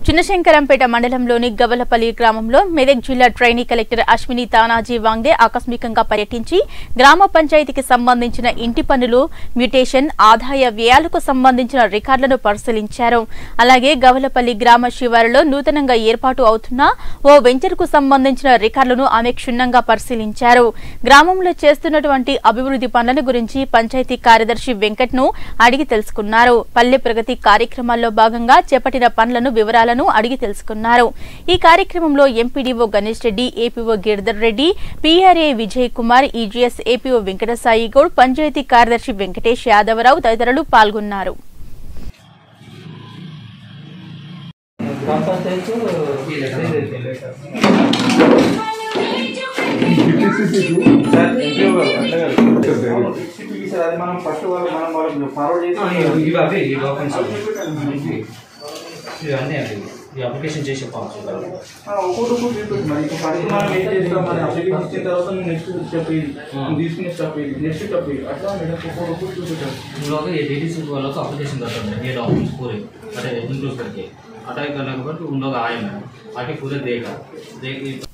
చిన్నశంకరంపేట మండలంలోని గవలపల్లి గ్రామంలో మెదక్ జిల్లా ట్రైనీ కలెక్టర్ అశ్విని తానాజీ వాంగ్డే ఆకస్మికంగా పర్యటించి గ్రామ పంచాయతీకి సంబంధించిన ఇంటి పన్నులు మ్యూటేషన్ ఆదాయ వ్యయాలకు సంబంధించిన రికార్డులను పరిశీలించారు అలాగే గవలపల్లి గ్రామ శివారులో నూతనంగా ఏర్పాటు అవుతున్న ఓ వెంచర్ కు సంబంధించిన రికార్డులను ఆమె క్షుణ్ణంగా పరిశీలించారు గ్రామంలో చేస్తున్నటువంటి అభివృద్ధి పనుల గురించి పంచాయతీ కార్యదర్శి వెంకట్ ను అడిగి తెలుసుకున్నారు పల్లె ప్రగతి కార్యక్రమాల్లో భాగంగా చేపట్టిన పనులను వివరాలను అడిగి తెలుసుకున్నారు ఈ కార్యక్రమంలో MPDO Ganesh Reddy APO Giridhar Reddy PRA Vijay Kumar EGS APO Venkatasai Goud panchayat కార్యదర్శి వెంకటేష్ యాదవరావు తదితరులు పాల్గొన్నారు అది మనం ఫస్ట్ వాళ్ళు మనం వాళ్ళకి ఫార్వర్డ్ చేసి ఇవి అవే ఈ డాక్యుమెంట్స్ ఇవన్నీ అవి ఈ అప్లికేషన్ చేసే ఫామ్స్ ఆ, ఒక్కొక్కటి ఒక్కొక్కటి చూపించు మరి ఇప్పుడు ఫస్ట్ మనం ఏం చేస్తాం మన అప్లికేషన్ ఇచ్చిన తర్వాత నువ్వు నెక్స్ట్ స్టెప్ ఇది నువ్వు తీసుకునే స్టెప్ ఇది నెక్స్ట్ స్టెప్ ఇది అట్లా మేడం ఒక్కొక్కటి ఒక్కొక్కటి చూపించాం हम लोग ये डीडीसी वालों को अप्लीकेशन करते हैं ये डॉक्यूमेंट्स पूरे अरे इंक्लूड करके अटैक करने के बाद उन लोग आए हैं आके पूरे देखा देख